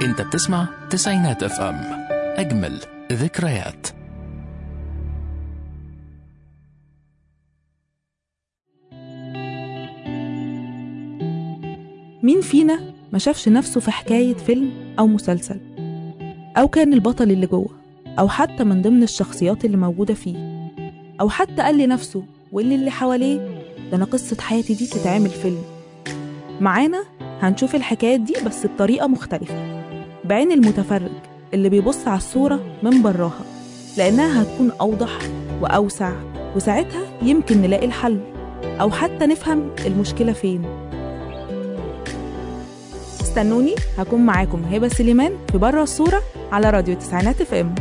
انت بتسمع تسعينات اف ام اجمل ذكريات مين فينا ما شافش نفسه في حكاية فيلم أو مسلسل أو كان البطل اللي جوه أو حتى من ضمن الشخصيات اللي موجودة فيه أو حتى قال لنفسه واللي اللي حواليه ده أنا قصة حياتي دي تتعمل فيلم معانا هنشوف الحكايات دي بس بطريقة مختلفة بعين المتفرج اللي بيبص على الصورة من براها لأنها هتكون أوضح وأوسع وساعتها يمكن نلاقي الحل أو حتى نفهم المشكلة فين استنوني هكون معاكم هبة سليمان في بره الصورة على راديو تسعينات اف ام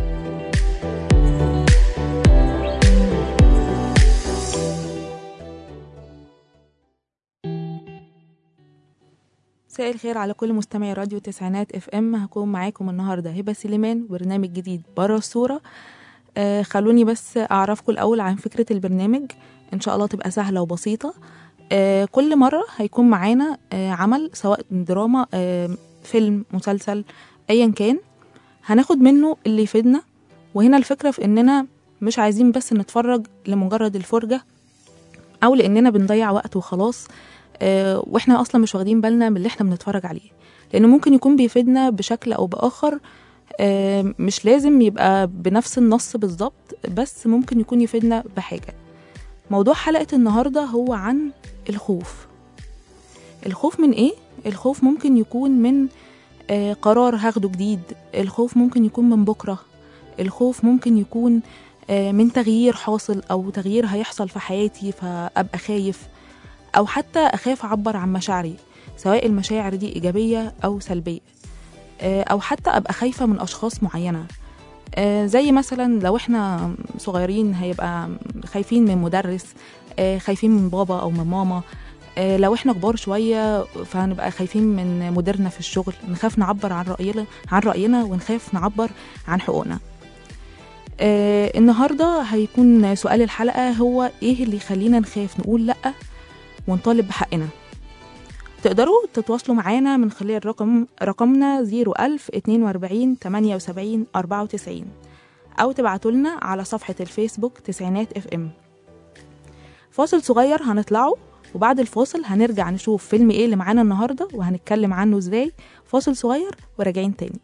مساء الخير على كل مستمعي راديو تسعينات اف ام هكون معاكم النهارده هبة سليمان برنامج جديد بره الصورة آه خلوني بس اعرفكم الاول عن فكرة البرنامج ان شاء الله تبقى سهلة وبسيطة آه كل مرة هيكون معانا آه عمل سواء دراما آه فيلم مسلسل ايا كان هناخد منه اللي يفيدنا وهنا الفكرة في اننا مش عايزين بس نتفرج لمجرد الفرجة او لاننا بنضيع وقت وخلاص آه واحنا اصلا مش واخدين بالنا من اللي احنا بنتفرج عليه لانه ممكن يكون بيفيدنا بشكل او باخر آه مش لازم يبقى بنفس النص بالظبط بس ممكن يكون يفيدنا بحاجة موضوع حلقة النهاردة هو عن الخوف الخوف من ايه؟ الخوف ممكن يكون من آه قرار هاخده جديد الخوف ممكن يكون من بكرة الخوف ممكن يكون آه من تغيير حاصل أو تغيير هيحصل في حياتي فأبقى خايف أو حتى أخاف أعبر عن مشاعري سواء المشاعر دي إيجابية أو سلبية آه أو حتى أبقى خايفة من أشخاص معينة آه زي مثلا لو احنا صغيرين هيبقى خايفين من مدرس آه خايفين من بابا او من ماما آه لو احنا كبار شويه فهنبقى خايفين من مديرنا في الشغل نخاف نعبر عن راينا عن راينا ونخاف نعبر عن حقوقنا آه النهارده هيكون سؤال الحلقه هو ايه اللي يخلينا نخاف نقول لا ونطالب بحقنا تقدروا تتواصلوا معانا من خلال الرقم رقمنا 01000 42 78 94 أو تبعتوا لنا على صفحة الفيسبوك تسعينات اف ام فاصل صغير هنطلعه وبعد الفاصل هنرجع نشوف فيلم ايه اللي معانا النهارده وهنتكلم عنه ازاي فاصل صغير وراجعين تاني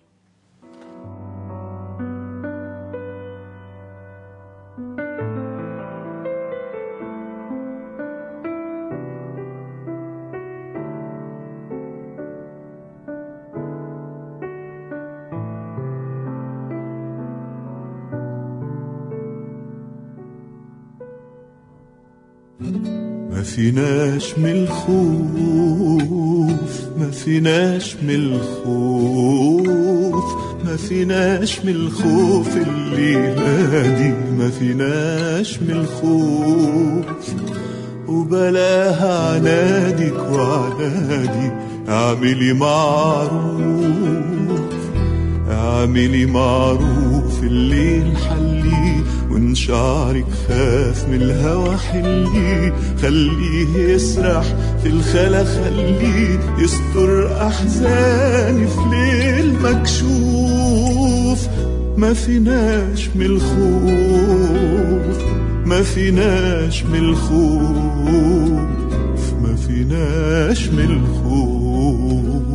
ما فيناش من الخوف ما فيناش من الخوف ما فيناش من الخوف الليلة دي ما فيناش من الخوف وبلاها عنادك وعنادي اعملي معروف اعملي معروف الليل حلي وان شعرك خاف من الهوى حلي خليه يسرح في الخلا خليه يستر احزاني في ليل مكشوف ما فيناش من الخوف ما فيناش من الخوف ما فيناش من الخوف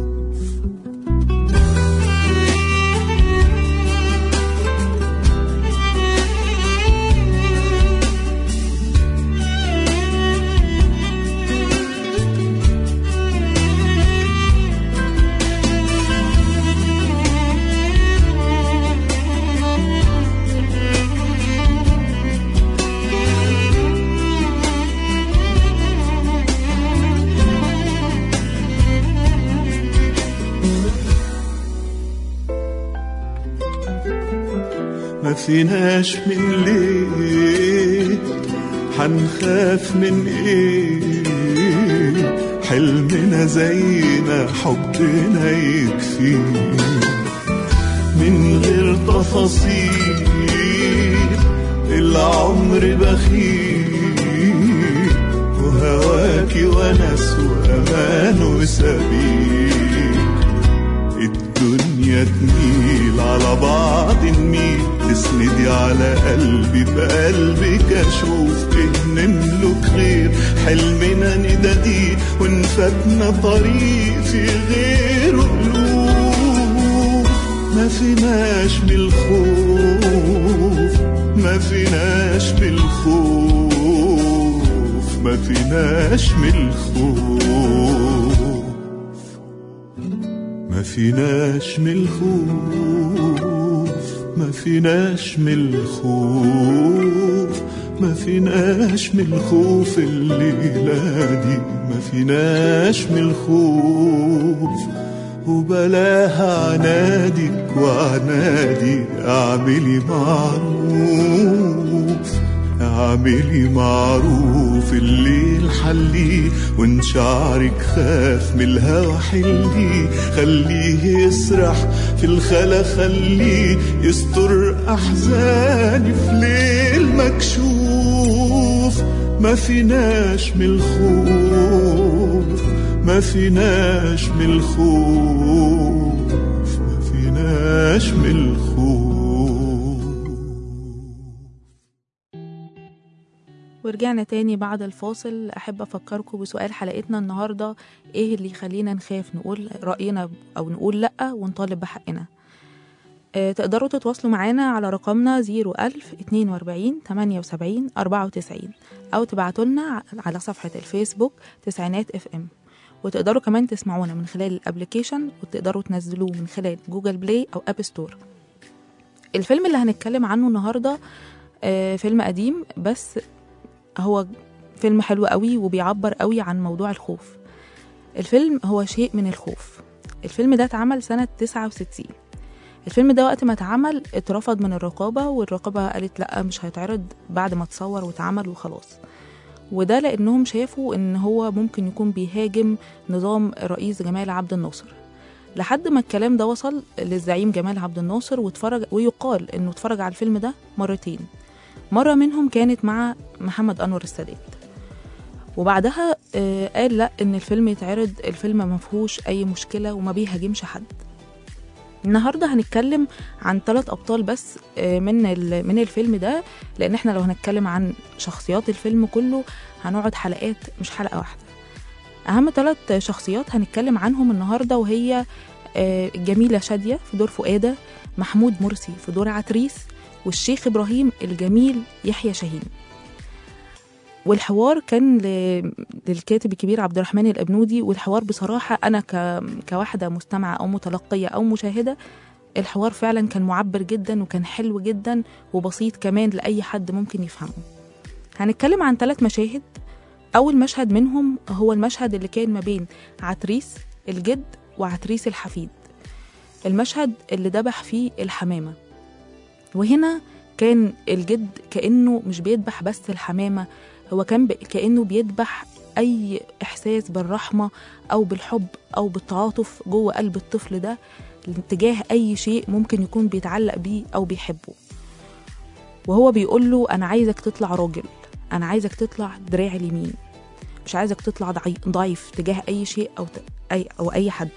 ما فيناش من ليه حنخاف من ايه حلمنا زينا حبنا يكفي من غير تفاصيل العمر بخيل وهواكي وناس وامان وسبيل الدنيا بعض نميل تسندي على قلبي بقلبك اشوف ايه نملك غير حلمنا نداديه ونفاتنا طريق في غيره قلوب ما فيناش من الخوف ما فيناش من الخوف ما فيناش من الخوف ما فيناش من الخوف ما فيناش من الخوف ما فيناش من الخوف الليلة دي ما فيناش من الخوف وبلاها عنادك وعنادي اعملي معروف اعملي معروف الليل حليه وان شعرك خاف من الهوى حليه خليه يسرح في الخلا خليه يستر احزاني في ليل مكشوف ما فيناش من الخوف ما فيناش من الخوف ما فيناش من الخوف ورجعنا تاني بعد الفاصل أحب أفكركم بسؤال حلقتنا النهاردة إيه اللي يخلينا نخاف نقول رأينا أو نقول لأ ونطالب بحقنا آه، تقدروا تتواصلوا معانا على رقمنا 01000 42 78 94 أو تبعتوا لنا على صفحة الفيسبوك تسعينات اف ام وتقدروا كمان تسمعونا من خلال الابليكيشن وتقدروا تنزلوه من خلال جوجل بلاي أو أب ستور الفيلم اللي هنتكلم عنه النهاردة آه، فيلم قديم بس هو فيلم حلو قوي وبيعبر قوي عن موضوع الخوف الفيلم هو شيء من الخوف الفيلم ده اتعمل سنة 69 الفيلم ده وقت ما اتعمل اترفض من الرقابة والرقابة قالت لأ مش هيتعرض بعد ما اتصور واتعمل وخلاص وده لأنهم شافوا إن هو ممكن يكون بيهاجم نظام الرئيس جمال عبد الناصر لحد ما الكلام ده وصل للزعيم جمال عبد الناصر واتفرج ويقال إنه اتفرج على الفيلم ده مرتين مرة منهم كانت مع محمد أنور السادات وبعدها آه، قال لا ان الفيلم يتعرض الفيلم ما فيهوش اي مشكله وما بيهاجمش حد النهارده هنتكلم عن ثلاث ابطال بس آه، من ال- من الفيلم ده لان احنا لو هنتكلم عن شخصيات الفيلم كله هنقعد حلقات مش حلقه واحده اهم ثلاث شخصيات هنتكلم عنهم النهارده وهي آه، الجميله شاديه في دور فؤاده محمود مرسي في دور عتريس والشيخ ابراهيم الجميل يحيى شاهين والحوار كان ل- للكاتب الكبير عبد الرحمن الابنودي والحوار بصراحه انا ك... كواحده مستمعه او متلقيه او مشاهده الحوار فعلا كان معبر جدا وكان حلو جدا وبسيط كمان لاي حد ممكن يفهمه هنتكلم عن ثلاث مشاهد اول مشهد منهم هو المشهد اللي كان ما بين عتريس الجد وعتريس الحفيد المشهد اللي ذبح فيه الحمامه وهنا كان الجد كانه مش بيذبح بس الحمامه هو كان ب... كانه بيذبح اي احساس بالرحمه او بالحب او بالتعاطف جوه قلب الطفل ده تجاه اي شيء ممكن يكون بيتعلق بيه او بيحبه وهو بيقول له انا عايزك تطلع راجل انا عايزك تطلع دراع اليمين مش عايزك تطلع ضعي- ضعيف تجاه اي شيء او ت... اي او اي حد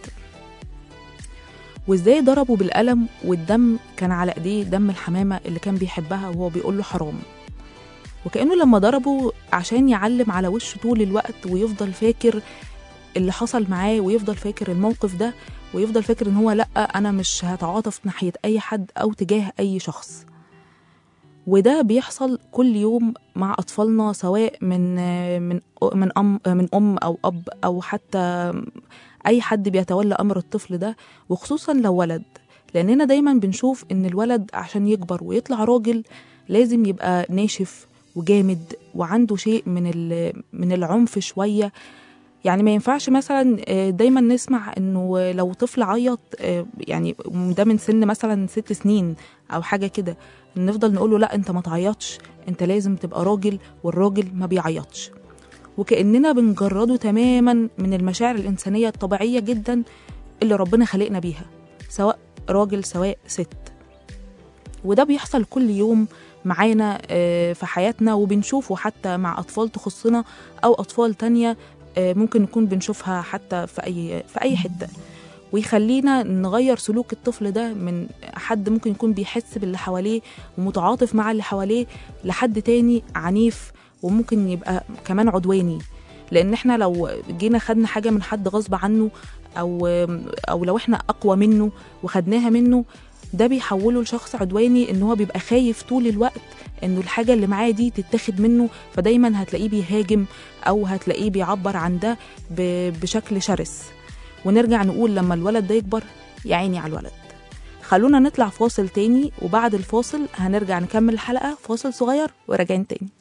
وازاي ضربه بالقلم والدم كان على ايديه دم الحمامه اللي كان بيحبها وهو بيقول له حرام وكانه لما ضربه عشان يعلم على وشه طول الوقت ويفضل فاكر اللي حصل معاه ويفضل فاكر الموقف ده ويفضل فاكر ان هو لا انا مش هتعاطف ناحيه اي حد او تجاه اي شخص وده بيحصل كل يوم مع اطفالنا سواء من من من ام من ام او اب او حتى اي حد بيتولى امر الطفل ده وخصوصا لو ولد لاننا دايما بنشوف ان الولد عشان يكبر ويطلع راجل لازم يبقى ناشف وجامد وعنده شيء من ال- من العنف شويه يعني ما ينفعش مثلا آه، دايما نسمع انه لو طفل عيط آه، يعني ده من سن مثلا ست سنين او حاجه كده نفضل نقول له لا انت ما تعيطش انت لازم تبقى راجل والراجل ما بيعيطش وكاننا بنجرده تماما من المشاعر الانسانيه الطبيعيه جدا اللي ربنا خلقنا بيها سواء راجل سواء ست وده بيحصل كل يوم معانا آه، في حياتنا وبنشوفه حتى مع أطفال تخصنا أو أطفال تانية آه، ممكن نكون بنشوفها حتى في أي في أي حتة ويخلينا نغير سلوك الطفل ده من حد ممكن يكون بيحس باللي حواليه ومتعاطف مع اللي حواليه لحد تاني عنيف وممكن يبقى كمان عدواني لان احنا لو جينا خدنا حاجه من حد غصب عنه او او لو احنا اقوى منه وخدناها منه ده بيحوله لشخص عدواني ان هو بيبقى خايف طول الوقت انه الحاجه اللي معاه دي تتاخد منه فدايما هتلاقيه بيهاجم او هتلاقيه بيعبر عن ده ب- بشكل شرس ونرجع نقول لما الولد ده يكبر يا عيني على الولد خلونا نطلع فاصل تاني وبعد الفاصل هنرجع نكمل الحلقه فاصل صغير وراجعين تاني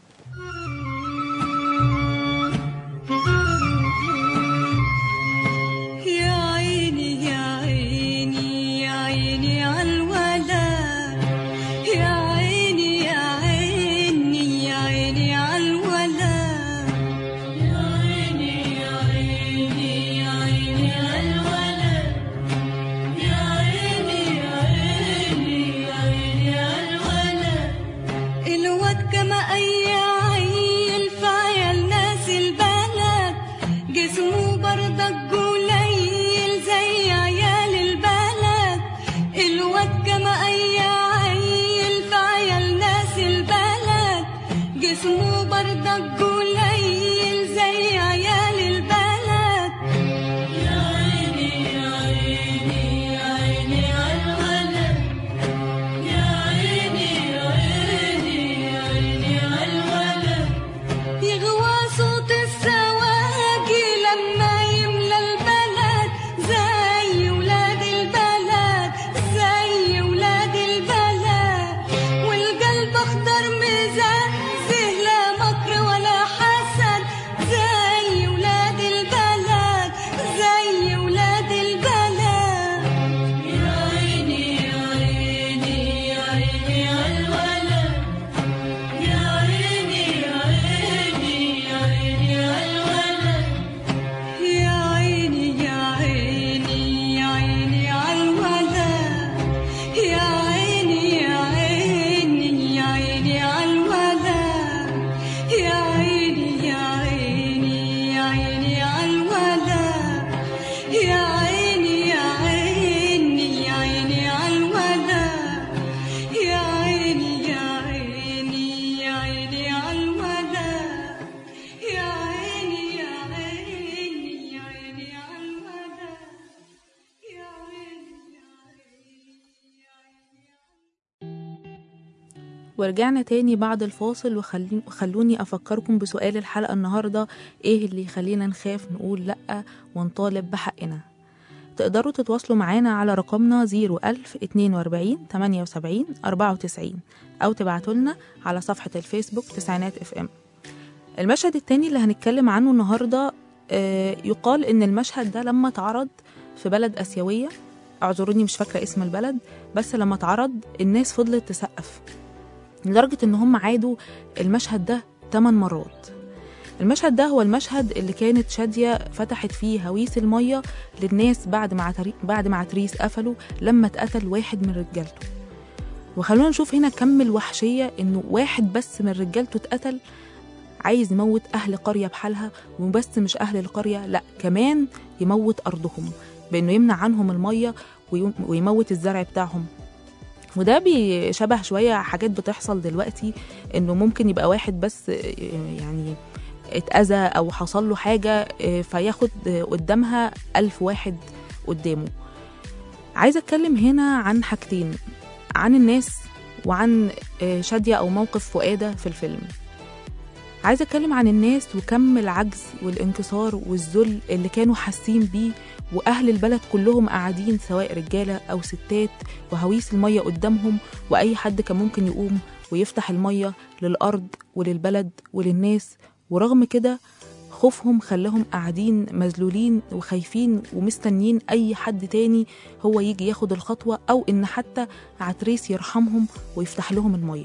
يا عيني يا عيني يا عيني عالولد يا عيني يا عيني يا عيني عالولد يا عيني يا عيني يا عيني عالولد يا عيني يا عيني يا عيني عالولد الواد كما اي عيل في عيال ناس البلد جسمه برضك قليل زي عيال البلد الواد كما اي عيل في عيال ناس البلد جسمه برضك قليل زي عيال البلد يا عيني يا عيني يا عيني عالولد يا عيني يا عيني يا عيني عالولد يغوى صوت السواقي لما يملى البلد زي ولاد البلد زي ولاد البلد والقلب اخضر مزهزه لا مكر ولا حسد زي ولاد البلد زي ولاد البلد يا عيني يا عيني يا عيني عالولد يا عيني يا عيني يا عيني عالولد يا عيني يا عيني يا عيني عالولد يا عيني يا عيني يا عيني عالولد يا عيني يا عيني يا عيني عالولد يا عيني يا عيني يا عيني عالولد يا عيني يا عيني يا عيني عالولد يا عيني يا عيني يا عيني عالولد يا عيني يا عيني يا عيني ورجعنا تاني بعد الفاصل وخلي- وخلوني أفكركم بسؤال الحلقة النهاردة إيه اللي يخلينا نخاف نقول لأ ونطالب بحقنا تقدروا تتواصلوا معانا على رقمنا 01000 42 78 94 أو تبعتوا لنا على صفحة الفيسبوك تسعينات اف ام المشهد التاني اللي هنتكلم عنه النهاردة آه، يقال إن المشهد ده لما اتعرض في بلد آسيوية اعذروني مش فاكرة اسم البلد بس لما اتعرض الناس فضلت تسقف لدرجة إن هم عادوا المشهد ده 8 مرات المشهد ده هو المشهد اللي كانت شادية فتحت فيه هويس المية للناس بعد ما عتري... بعد ما عتريس قفله لما اتقتل واحد من رجالته وخلونا نشوف هنا كم الوحشية إنه واحد بس من رجالته اتقتل عايز يموت أهل قرية بحالها وبس مش أهل القرية لأ كمان يموت أرضهم بإنه يمنع عنهم المية ويم- ويموت الزرع بتاعهم وده بيشبه شوية حاجات بتحصل دلوقتي إنه ممكن يبقى واحد بس آه، يعني اتأذى أو حصل له حاجة آه، فياخد آه، قدامها ألف واحد قدامه عايزة أتكلم هنا عن حاجتين عن الناس وعن آه، شادية أو موقف فؤادة في الفيلم عايزة أتكلم عن الناس وكم العجز والانكسار والذل اللي كانوا حاسين بيه وأهل البلد كلهم قاعدين سواء رجالة أو ستات وهويس المية قدامهم وأي حد كان ممكن يقوم ويفتح المية للأرض وللبلد وللناس ورغم كده خوفهم خلاهم قاعدين مذلولين وخايفين ومستنيين أي حد تاني هو يجي ياخد الخطوة أو إن حتى عتريس يرحمهم ويفتح لهم المية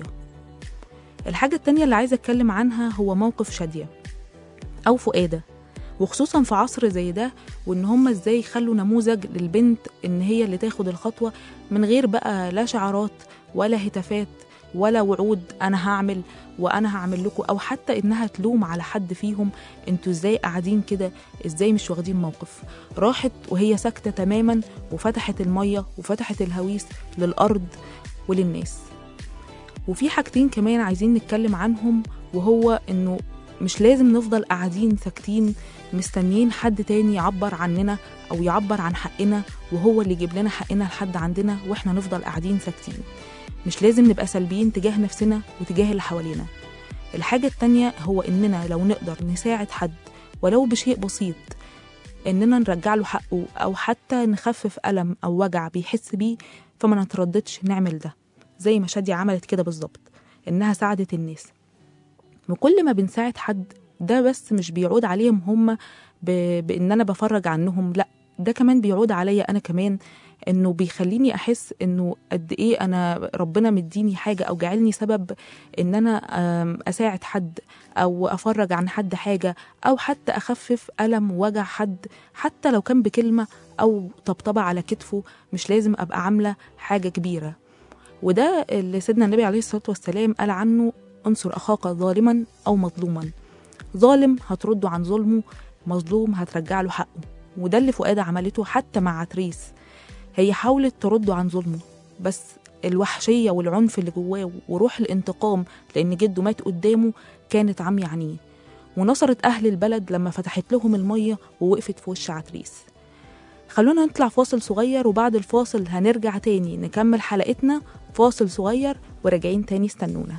الحاجة التانية اللي عايزة أتكلم عنها هو موقف شادية أو فؤادة وخصوصا في عصر زي ده وإن هما إزاي يخلوا نموذج للبنت إن هي اللي تاخد الخطوة من غير بقى لا شعارات ولا هتافات ولا وعود انا هعمل وانا هعمل لكم او حتى انها تلوم على حد فيهم انتوا ازاي قاعدين كده ازاي مش واخدين موقف راحت وهي ساكته تماما وفتحت الميه وفتحت الهويس للارض وللناس وفي حاجتين كمان عايزين نتكلم عنهم وهو انه مش لازم نفضل قاعدين ساكتين مستنيين حد تاني يعبر عننا او يعبر عن حقنا وهو اللي يجيب لنا حقنا لحد عندنا واحنا نفضل قاعدين ساكتين مش لازم نبقى سلبيين تجاه نفسنا وتجاه اللي حوالينا الحاجة التانية هو إننا لو نقدر نساعد حد ولو بشيء بسيط إننا نرجع له حقه أو حتى نخفف ألم أو وجع بيحس بيه فما نترددش نعمل ده زي ما شادية عملت كده بالظبط إنها ساعدت الناس وكل ما بنساعد حد ده بس مش بيعود عليهم هم ب... بإن أنا بفرج عنهم لأ ده كمان بيعود عليا أنا كمان انه بيخليني احس انه قد ايه انا ربنا مديني حاجه او جعلني سبب ان انا آم، اساعد حد او افرج عن حد حاجه او حتى اخفف الم ووجع حد حتى لو كان بكلمه او طبطبه على كتفه مش لازم ابقى عامله حاجه كبيره وده اللي سيدنا النبي عليه الصلاه والسلام قال عنه انصر اخاك ظالما او مظلوما ظالم هترده عن ظلمه مظلوم هترجع له حقه وده اللي فؤاد عملته حتى مع عتريس هي حاولت ترده عن ظلمه بس الوحشية والعنف اللي جواه وروح الانتقام لأن جده مات قدامه كانت عمي عينيه ونصرت أهل البلد لما فتحت لهم المية ووقفت في وش عتريس خلونا نطلع فاصل صغير وبعد الفاصل هنرجع تاني نكمل حلقتنا فاصل صغير وراجعين تاني استنونا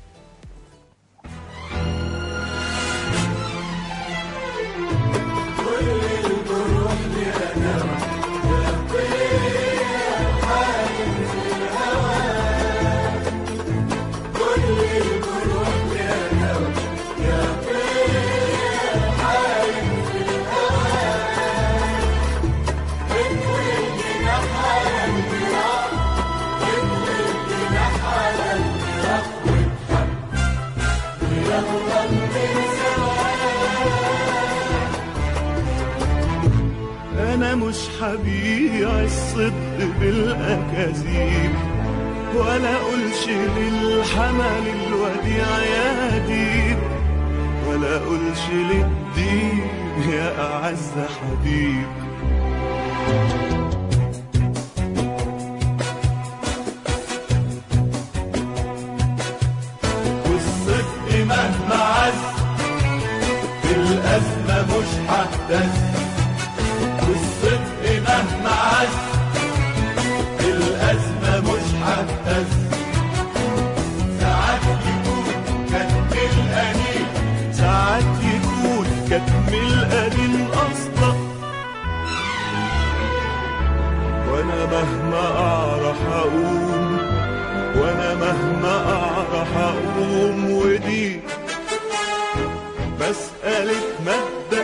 أنا مش هبيع الصدق بالأكاذيب ولا أقولش للحمل الوديع يا ديب ولا أقولش للدين يا أعز حبيب والصدق مهما عز في الأزمة مش ههتز والصدق مهما عز الأزمة مش هتهز ساعات يكون كتم القليل ساعات يكون كتم القليل أصلا وأنا مهما أعرف أقوم وأنا مهما أعرف أقوم ودي مسألة مبدأ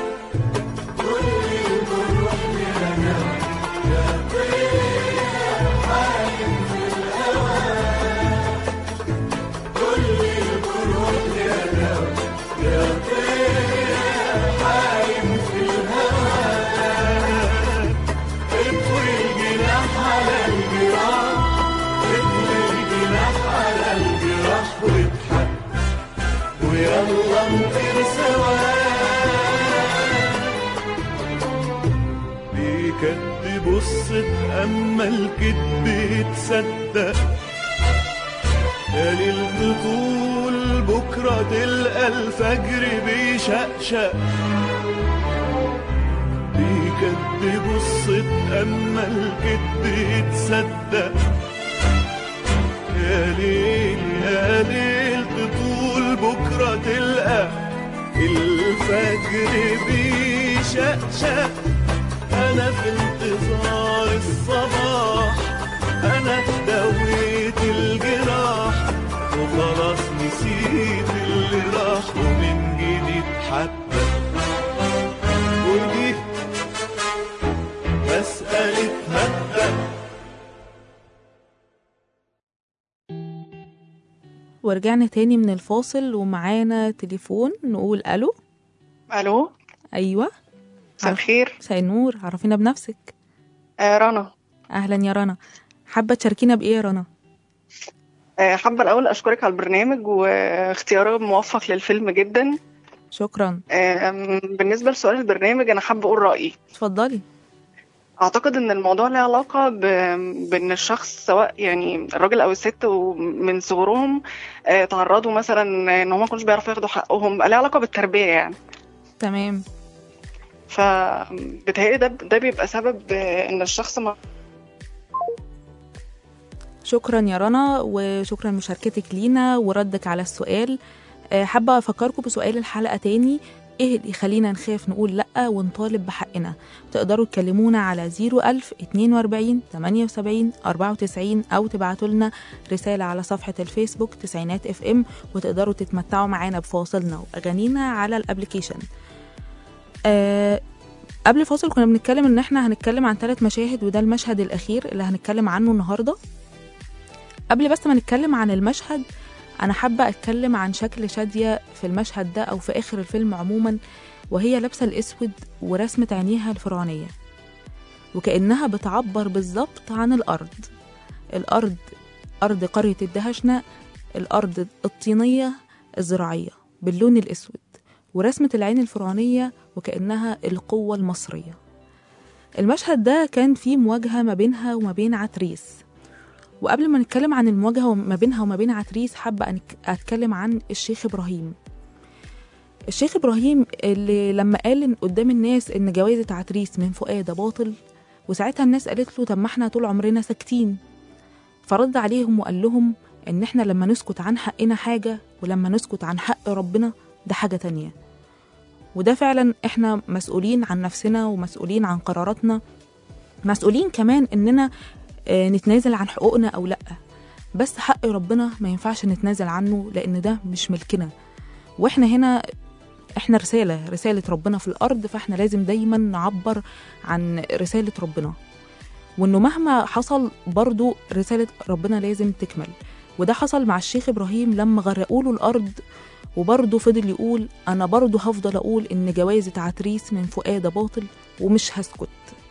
ادخل الجناح على الجراح ادخل الجناح على الجراح واضحك ويلا نطير سوا بيكدب بص تأمل كدب يتصدق يا ليل طول بكرة تلقى الفجر بيشقشق بيكدب بص تأمل كدب يتصدق يا ليل يا ليل تطول بكرة تلقى الفجر بيشقشق أنا في انتظار الصباح أنا دويت الجراح وخلاص نسيت اللي راح ومن جديد حتى ودي مسألة مبدأ ورجعنا تاني من الفاصل ومعانا تليفون نقول الو الو ايوه مساء الخير مساء النور عرفينا بنفسك آه رنا اهلا يا رنا حابه تشاركينا بايه يا رنا آه، حابة الأول أشكرك على البرنامج واختياره موفق للفيلم جدا شكرا آم، بالنسبة لسؤال البرنامج أنا حابة أقول رأيي اتفضلي أعتقد إن الموضوع له علاقة ب... بإن الشخص سواء يعني الراجل أو الست ومن صغرهم آه، تعرضوا مثلا إن هم ما كانوش بيعرفوا ياخدوا حقهم له علاقة بالتربية يعني تمام فبتهيألي ده ده بيبقى سبب آه، إن الشخص ما شكرا يا رنا وشكرا مشاركتك لينا وردك على السؤال آه، حابة أفكركم بسؤال الحلقة تاني إيه اللي يخلينا نخاف نقول لأ ونطالب بحقنا تقدروا تكلمونا على 01000 42 78 94 أو تبعتوا لنا رسالة على صفحة الفيسبوك تسعينات اف ام وتقدروا تتمتعوا معانا بفواصلنا وأغانينا على الابليكيشن آه قبل الفاصل كنا بنتكلم ان احنا هنتكلم عن ثلاث مشاهد وده المشهد الاخير اللي هنتكلم عنه النهارده قبل بس ما نتكلم عن المشهد انا حابه اتكلم عن شكل شاديه في المشهد ده او في اخر الفيلم عموما وهي لابسه الاسود ورسمه عينيها الفرعونيه وكانها بتعبر بالظبط عن الارض الارض ارض قريه الدهشنا الارض الطينيه الزراعيه باللون الاسود ورسمه العين الفرعونيه وكانها القوه المصريه المشهد ده كان فيه مواجهه ما بينها وما بين عتريس وقبل ما نتكلم عن المواجهة ما بينها وما بين عتريس حابة أنك- أتكلم عن الشيخ إبراهيم الشيخ إبراهيم اللي لما قال إن قدام الناس إن جوازة عتريس من فؤاد باطل وساعتها الناس قالت له طب ما احنا طول عمرنا ساكتين فرد عليهم وقال لهم إن احنا لما نسكت عن حقنا حاجة ولما نسكت عن حق ربنا ده حاجة تانية وده فعلا احنا مسؤولين عن نفسنا ومسؤولين عن قراراتنا مسؤولين كمان إننا آه، نتنازل عن حقوقنا او لا بس حق ربنا ما ينفعش نتنازل عنه لان ده مش ملكنا واحنا هنا احنا رساله رساله ربنا في الارض فاحنا لازم دايما نعبر عن رساله ربنا وانه مهما حصل برضو رساله ربنا لازم تكمل وده حصل مع الشيخ ابراهيم لما غرقوا له الارض وبرضه فضل يقول انا برضه هفضل اقول ان جوازة عتريس من فؤاد باطل ومش هسكت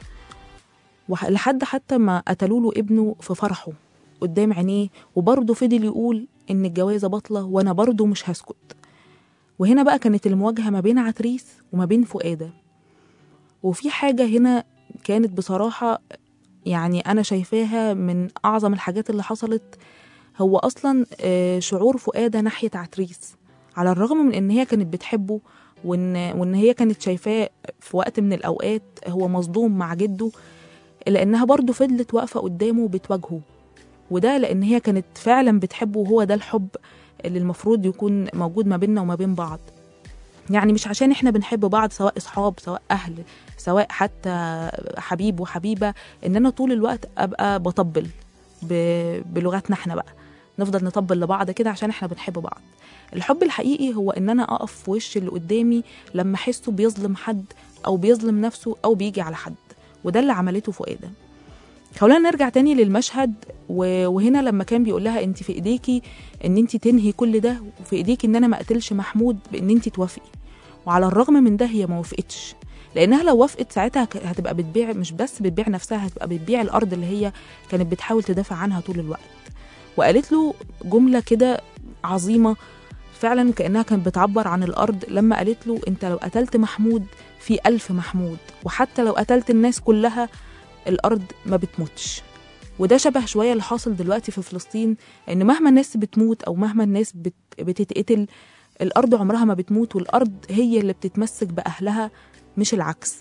وح- لحد حتى ما قتلوا له ابنه في فرحه قدام عينيه وبرضه فضل يقول ان الجوازه باطله وانا برضه مش هسكت وهنا بقى كانت المواجهه ما بين عتريس وما بين فؤاده وفي حاجه هنا كانت بصراحه يعني انا شايفاها من اعظم الحاجات اللي حصلت هو اصلا آه، شعور فؤاده ناحيه عتريس على الرغم من ان هي كانت بتحبه وان وان هي كانت شايفاه في وقت من الاوقات هو مصدوم مع جده الا انها برضه فضلت واقفه قدامه بتواجهه وده لان هي كانت فعلا بتحبه وهو ده الحب اللي المفروض يكون موجود ما بيننا وما بين بعض يعني مش عشان احنا بنحب بعض سواء اصحاب سواء اهل سواء حتى حبيب وحبيبه ان انا طول الوقت ابقى بطبل ب- بلغتنا احنا بقى نفضل نطبل لبعض كده عشان احنا بنحب بعض الحب الحقيقي هو ان انا اقف في وش اللي قدامي لما احسه بيظلم حد او بيظلم نفسه او بيجي على حد وده اللي عملته فؤاده خلونا نرجع تاني للمشهد و- وهنا لما كان بيقول لها انت في ايديكي ان انت تنهي كل ده وفي ايديكي ان انا ما اقتلش محمود بان انت توافقي وعلى الرغم من ده هي ما وافقتش لانها لو وافقت ساعتها ك- هتبقى بتبيع مش بس بتبيع نفسها هتبقى بتبيع الارض اللي هي كانت بتحاول تدافع عنها طول الوقت وقالت له جمله كده عظيمه فعلا وكانها كانت بتعبر عن الارض لما قالت له انت لو قتلت محمود في ألف محمود وحتى لو قتلت الناس كلها الأرض ما بتموتش وده شبه شوية اللي حاصل دلوقتي في فلسطين إن مهما الناس بتموت أو مهما الناس بت بتتقتل الأرض عمرها ما بتموت والأرض هي اللي بتتمسك بأهلها مش العكس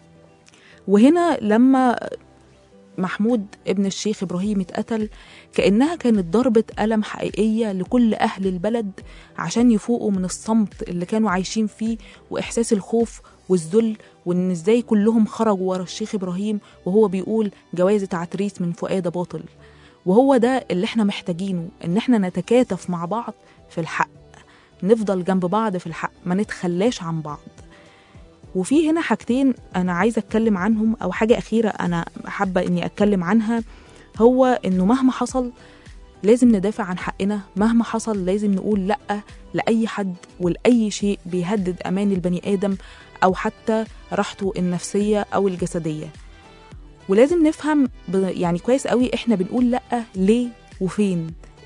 وهنا لما محمود ابن الشيخ إبراهيم اتقتل كأنها كانت ضربة ألم حقيقية لكل أهل البلد عشان يفوقوا من الصمت اللي كانوا عايشين فيه وإحساس الخوف والذل وإن إزاي كلهم خرجوا ورا الشيخ إبراهيم وهو بيقول جوازة عتريس من فؤاد باطل وهو ده اللي احنا محتاجينه إن احنا نتكاتف مع بعض في الحق نفضل جنب بعض في الحق ما نتخلاش عن بعض وفي هنا حاجتين انا عايزه اتكلم عنهم او حاجه اخيره انا حابه اني اتكلم عنها هو انه مهما حصل لازم ندافع عن حقنا مهما حصل لازم نقول لا لاي حد ولاي شيء بيهدد امان البني ادم او حتى راحته النفسيه او الجسديه ولازم نفهم ب- يعني كويس قوي احنا بنقول لا ليه وفين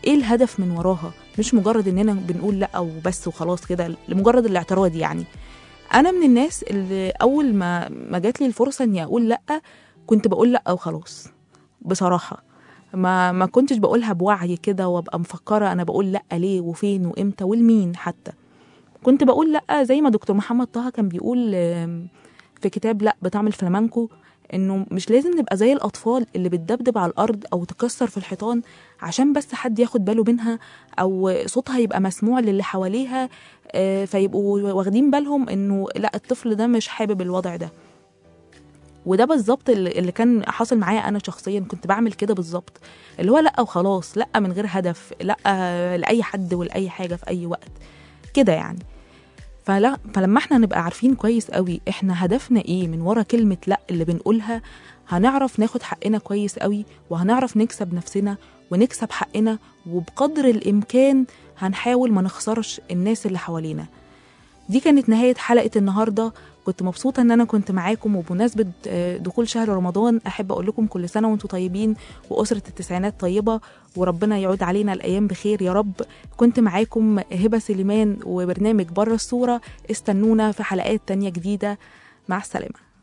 ايه الهدف من وراها مش مجرد اننا بنقول لا وبس وخلاص كده لمجرد الاعتراض يعني انا من الناس اللي اول ما ما جات لي الفرصه اني اقول لا كنت بقول لا وخلاص بصراحه ما ما كنتش بقولها بوعي كده وابقى مفكره انا بقول لا ليه وفين وامتى ولمين حتى كنت بقول لا زي ما دكتور محمد طه كان بيقول آم، في كتاب لا بطعم الفلامنكو انه مش لازم نبقى زي الاطفال اللي بتدبدب على الارض او تكسر في الحيطان عشان بس حد ياخد باله منها او صوتها يبقى مسموع للي حواليها آه، فيبقوا واخدين بالهم انه لا الطفل ده مش حابب الوضع ده وده بالظبط اللي اللي كان حاصل معايا انا شخصيا كنت بعمل كده بالظبط اللي هو لا وخلاص لا من غير هدف لا لاي حد ولاي حاجه في اي وقت كده يعني فلا فلما احنا نبقى عارفين كويس قوي احنا هدفنا ايه من ورا كلمه لا اللي بنقولها هنعرف ناخد حقنا كويس قوي وهنعرف نكسب نفسنا ونكسب حقنا وبقدر الامكان هنحاول ما نخسرش الناس اللي حوالينا دي كانت نهاية حلقة النهاردة كنت مبسوطة ان انا كنت معاكم وبمناسبة آه، دخول شهر رمضان احب اقول لكم كل سنة وانتم طيبين واسرة التسعينات طيبة وربنا يعود علينا الايام بخير يا رب كنت معاكم هبة سليمان وبرنامج بره الصورة استنونا في حلقات تانية جديدة مع السلامة